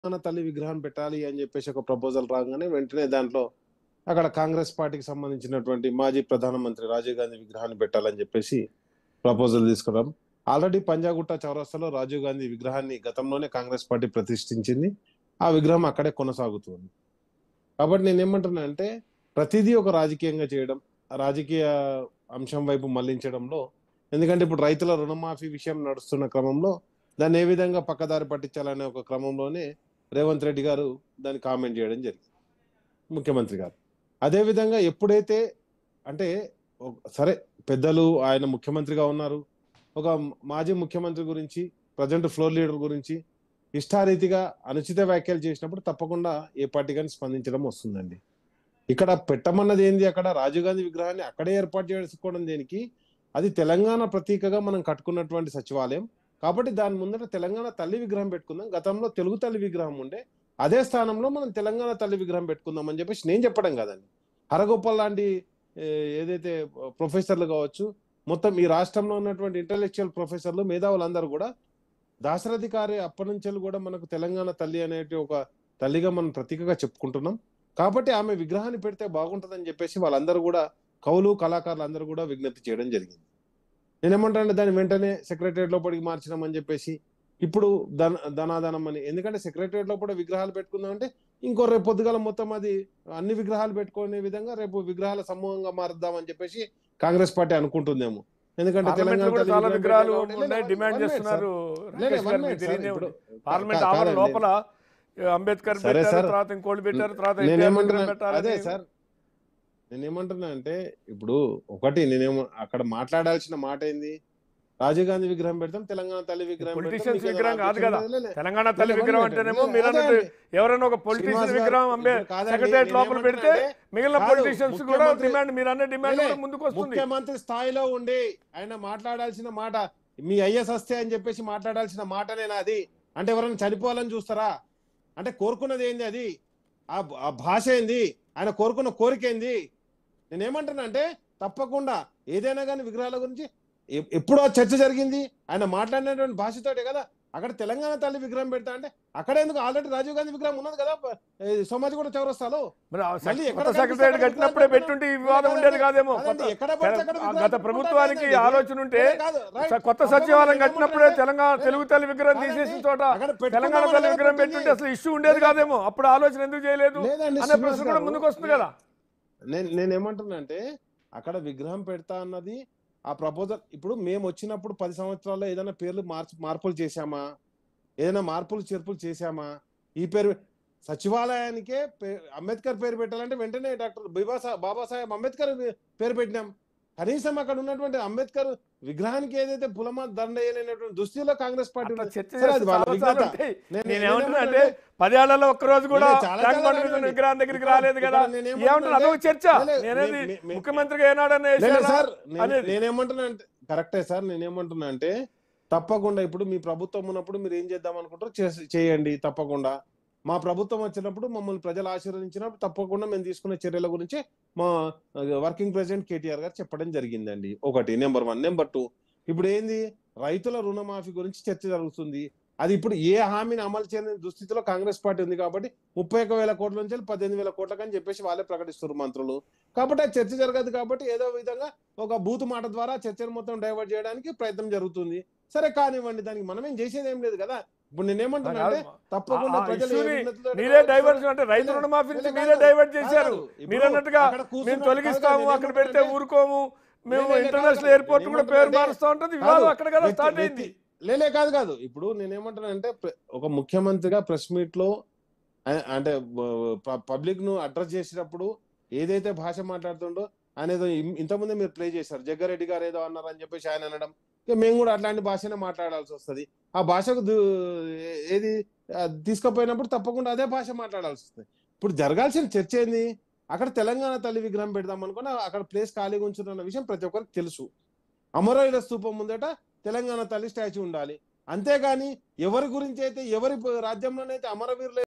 తెలంగాణ తల్లి విగ్రహం పెట్టాలి అని చెప్పేసి ఒక ప్రపోజల్ రాగానే వెంటనే దాంట్లో అక్కడ కాంగ్రెస్ పార్టీకి సంబంధించినటువంటి మాజీ ప్రధానమంత్రి రాజీవ్ గాంధీ విగ్రహాన్ని పెట్టాలని చెప్పేసి ప్రపోజల్ తీసుకున్నాం ఆల్రెడీ పంజాగుట్ట చౌరస్తాలో రాజీవ్ గాంధీ విగ్రహాన్ని గతంలోనే కాంగ్రెస్ పార్టీ ప్రతిష్ఠించింది ఆ విగ్రహం అక్కడే కొనసాగుతుంది కాబట్టి నేను ఏమంటున్నా అంటే ప్రతిదీ ఒక రాజకీయంగా చేయడం ఆ రాజకీయ అంశం వైపు మళ్లించడంలో ఎందుకంటే ఇప్పుడు రైతుల రుణమాఫీ విషయం నడుస్తున్న క్రమంలో దాన్ని ఏ విధంగా పక్కదారి పట్టించాలనే ఒక క్రమంలోనే రేవంత్ రెడ్డి గారు దాన్ని కామెంట్ చేయడం జరిగింది ముఖ్యమంత్రి గారు అదే విధంగా ఎప్పుడైతే అంటే ఒక- సరే పెద్దలు ఆయన ముఖ్యమంత్రిగా ఉన్నారు ఒక మాజీ ముఖ్యమంత్రి గురించి ప్రజెంట్ ఫ్లోర్ లీడర్ గురించి ఇష్టారీతిగా అనుచిత వ్యాఖ్యలు చేసినప్పుడు తప్పకుండా ఏ పార్టీ కానీ స్పందించడం వస్తుందండి ఇక్కడ పెట్టమన్నది ఏంది అక్కడ రాజీవ్ గాంధీ విగ్రహాన్ని అక్కడే ఏర్పాటు చేసుకోవడం దేనికి అది తెలంగాణ ప్రతీకగా మనం కట్టుకున్నటువంటి సచివాలయం కాబట్టి దాని ముందర తెలంగాణ తల్లి విగ్రహం పెట్టుకుందాం గతంలో తెలుగు తల్లి విగ్రహం ఉండే అదే స్థానంలో మనం తెలంగాణ తల్లి విగ్రహం పెట్టుకుందాం అని చెప్పేసి నేను చెప్పడం కాదండి హరగోపాల్ లాంటి ఏ, ఏదైతే ప్రొఫెసర్లు కావచ్చు మొత్తం ఈ రాష్ట్రంలో ఉన్నటువంటి ఇంటలెక్చువల్ ప్రొఫెసర్లు మేధావులందరూ కూడా దాశరథి గారి అప్పటి నుంచి కూడా మనకు తెలంగాణ తల్లి అనేటి ఒక తల్లిగా మనం ప్రతీకగా చెప్పుకుంటున్నాం కాబట్టి ఆమె విగ్రహాన్ని పెడితే బాగుంటుందని చెప్పేసి వాళ్ళందరూ కూడా కవులు కళాకారులు అందరూ కూడా విజ్ఞప్తి చేయడం జరిగింది నేనేమంటానంటే దాన్ని వెంటనే సెక్రటరియట్ లోపలికి మార్చినామని చెప్పేసి ఇప్పుడు ధన ధనాధనం అని ఎందుకంటే సెక్రటరియట్ లోపల విగ్రహాలు పెట్టుకుందాం అంటే ఇంకో రేపు పొద్దుగాల మొత్తం అది అన్ని విగ్రహాలు పెట్టుకునే విధంగా రేపు విగ్రహాల సమూహంగా మారుద్దాం అని చెప్పేసి కాంగ్రెస్ పార్టీ అనుకుంటుందేమో ఎందుకంటే పార్లమెంట్ తెలంగాణ కూడా తల్లి చాలా విగ్రహం విగ్రహాలు పెట్టాలి కాబట్టి- ఉన్నాయి లే, డిమాండ్ one minute, చేస్తున్నారు sir. లే, లే, రాకేష్ one గారు, minute, మీకు sir. తెలియదే ఇప్పుడు ఉంది. పార్లమెంట్ కా- ఆవరణ కాదండి. లోపల ఏ, అంబేద్కర్ సరే, పెట్టారు సార్. తర్వాత ఇంకోటి పెట్టారు తర్వాత ఎన్టీఆర్ నేనేమంటున్నా విగ్రహం పెట్టాలని అదే సార్ నేనేమంటున్నా అంటే ఇప్పుడు ఒకటి నేనేమో అక్కడ మాట్లాడాల్సిన మాట ఏంది రాజీవ్ గాంధీ విగ్రహం పెడతాం తెలంగాణ తల్లి విగ్రహం పెడతాం, Politicians మీకేదో విగ్రహం కాదు ఆబ్జెక్షన్ కదా. లేదు, లే, లే. తెలంగాణ తల్లి లే, one విగ్రహం minute. అంటేనేమో లే, మీరు అదే అన్నట్టు అండి. ఎవరైనా ఒక శ్రీనివాస్ పొలిటీషియన్ గారు, విగ్రహం అంబే ఇప్పుడు కాదండి, సెక్రటరియట్ లోపల పెడితే నేనేమంటున్నా మిగిలిన కాదు, పొలిటీషియన్స్ కూడా ముఖ్యమంత్రి- డిమాండ్ మీరు అన్న డిమాండ్ లే, కూడా ముందుకు వస్తుంది ముఖ్యమంత్రి స్థాయిలో ఉండి ఆయన మాట్లాడాల్సిన మాట మీ ఐఎస్ వస్తే అని చెప్పేసి మాట్లాడాల్సిన మాటనేనా అది అంటే ఎవరైనా చనిపోవాలని చూస్తారా అంటే కోరుకున్నది ఏంది అది ఆ ఆ భాష ఏంది ఆయన కోరుకున్న కోరిక ఏంది నేనేమంటున్నా అంటే తప్పకుండా ఏదైనా కానీ విగ్రహాల గురించి ఎ- ఎప్పుడో చర్చ జరిగింది ఆయన మాట్లాడినటువంటి భాషతోటే కదా అక్కడ తెలంగాణ తల్లి విగ్రహం పెడతా అంటే అక్కడ ఎందుకు ఆల్రెడీ రాజీవ్ గాంధీ విగ్రహం ఉన్నది కదా సమాజ్ కూడా చౌరస్తాలో మరి ఆ మళ్ళీ సెక్- ఎక్కడ కొత్త కనిపిస్తే సెక్రటరియట్ అక్కడ కట్టినప్పుడే విగ్రహాలు పెట్టుంటే ఈ వివాదం అదే, ఉండేది అదే, కాదేమో అదే, కొత్త ఎక్కడ పడితే అక్కడ ఆ విగ్రహాలు గత పెట్టుకుంటే ప్రభుత్వానికి అదేంటి? ఆలోచన ఉంటే లే, కాదు, రైట్. స- కొత్త తప్పకుండా సచివాలయం నేను కట్టినప్పుడే ఏమంటున్నా తెలంగాణ అంటే- తెలుగు తల్లి విగ్రహం కాదండి, తీసేసిన చోట అక్కడ పెట్టుకుందాం తెలంగాణ అనే తల్లి కదా విగ్రహం పెట్టింది. పెట్టుంటే అసలు ఇష్యూ ఉండేది కాదేమో అప్పుడు ఆలోచన ఎందుకు చేయలేదు లేదండి అనే శ్రీనివాస్ ప్రశ్న కూడా గారు, ముందుకు వస్తుంది కదా నేను నేను ఏమంటున్నా అంటే అక్కడ విగ్రహం పెడతా అన్నది ఆ ప్రపోజల్ ఇప్పుడు మేము వచ్చినప్పుడు పది సంవత్సరాల్లో ఏదైనా పేర్లు మార్చి మార్పులు చేశామా ఏదైనా మార్పులు చేర్పులు చేశామా ఈ పేరు సచివాలయానికే పే- అంబేద్కర్ పేరు పెట్టాలంటే వెంటనే డాక్టర్ బిబాసా బాబాసాహెబ్ అంబేద్కర్ పేరు పెట్టినాం కనీసం అక్కడ ఉన్నటువంటి అంబేద్కర్ విగ్రహానికి ఏదైతే పులమా దండ వేయలేనటువంటి దుస్థితిలో కాంగ్రెస్ పార్టీ అట్లా ఉంది. చర్చ సరే, అది చేస్తే వాళ్ళ చాలా విఘ్నత. సార్లు ఉంటాయి. నేను- నేను నేను ఏమంటున్నా అంటే ఏమంటున్నా పదేళ్లలో ఒక్క రోజు కూడా లేదు, చాలా ట్యాంక్ చాలా బండ్ మీద రానండి. విగ్రహం దగ్గరికి ఇక్కడ- రాలేదు కదా ఇక్కడ నేను ఏమంటున్నా ఏమంటున్నా అదొక అంటే- చర్చ లే, నేనేది మే- మే- మే- ముఖ్యమంత్రిగా ఏనాడన్నా లేదు వేసారా? సార్ నేను- అనేది. నేనేమంటున్నా అంటే కరెక్టే సార్ నేనేమంటున్నా అంటే తప్పకుండా ఇప్పుడు మీ ప్రభుత్వం ఉన్నప్పుడు మీరు ఏం చేద్దాం అనుకుంటారో చేసి- చేయండి తప్పకుండా మా ప్రభుత్వం వచ్చినప్పుడు మమ్మల్ని ప్రజలు ఆశీర్వదించినప్పుడు తప్పకుండా మేము తీసుకునే చర్యల గురించి మా వర్కింగ్ ప్రెసిడెంట్ కేటీఆర్ గారు చెప్పడం జరిగిందండి ఒకటి నెంబర్ వన్ నెంబర్ టూ ఇప్పుడు ఏంది రైతుల రుణమాఫీ గురించి చర్చ జరుగుతుంది అది ఇప్పుడు ఏ హామీని అమలు చేయని దుస్థితిలో కాంగ్రెస్ పార్టీ ఉంది కాబట్టి ముప్పై ఒక వేల కోట్ల నుంచి వెళ్ళి పద్దెనిమిది వేల కోట్లకు అని చెప్పేసి వాళ్ళే ప్రకటిస్తున్నారు మంత్రులు కాబట్టి ఆ చర్చ జరగదు కాబట్టి ఏదో విధంగా ఒక బూతు మాట ద్వారా చర్చను మొత్తం డైవర్ట్ చేయడానికి ప్రయత్నం జరుగుతుంది సరే కానివ్వండి దానికి మనం ఏం చేసేది ఏం లేదు కదా ఇప్పుడు నేనేమంటున్నా అంటే తప్పకుండా ఆ- ఆ ప్రజలు ఏ ఇష్యూని విజ్ఞతతో మీరే డైవర్ట్ అంటే రైతు లే, రుణమాఫీ నుంచి లే, మీరే కాదు, డైవర్ట్ చేశారు కాదు. ఇప్పుడు మీరు అన్నట్టుగా అక్కడ కూర్చున్న- మేము కాదు, తొలగిస్తాము నేను అక్కడ పెడితే ఏమంటున్నా ఊరుకోము మేము లే, లే, ఇంటర్నేషనల్ కాదు, ఎయిర్పోర్ట్ నేను కూడా పేరు ఏమంటున్నా మారుస్తా ఉంటుంది కాదు, వివాదం అక్కడ కదా వ్యక్తి- స్టార్ట్ వ్యక్తి- అయింది లేలే కాదు కాదు ఇప్పుడు నేనేమంటున్నానంటే ప్ర- ఒక ముఖ్యమంత్రిగా ప్రెస్ మీట్ లో ఆ- అంటే పబ్లిక్ ను అడ్రస్ చేసినప్పుడు ఏదైతే భాష మాట్లాడుతుండో ఆయన ఏదో ఇం- ఇంతకుముందే మీరు ప్లే చేశారు జగ్గారెడ్డి గారు ఏదో అన్నారు అని చెప్పేసి ఆయన అనడం ఇక మేము కూడా అట్లాంటి భాషనే మాట్లాడాల్సి వస్తుంది ఆ భాషకు దు- ఏ- ఏది ఆ, తీసుకుపోయినప్పుడు తప్పకుండా అదే భాష మాట్లాడాల్సి వస్తుంది ఇప్పుడు జరగాల్సిన చర్చ ఏంది అక్కడ తెలంగాణ తల్లి విగ్రహం పెడదాం అనుకుని అక్కడ ప్లేస్ ఖాళీగా ఉంచుతున్న విషయం ప్రతి ఒక్కరికి తెలుసు అమరవీర స్తూపం ముందట తెలంగాణ తల్లి స్టాచ్యూ ఉండాలి అంతేగాని ఎవరి గురించి అయితే ఎవరి రాజ్యంలోనైతే అమరవీరులు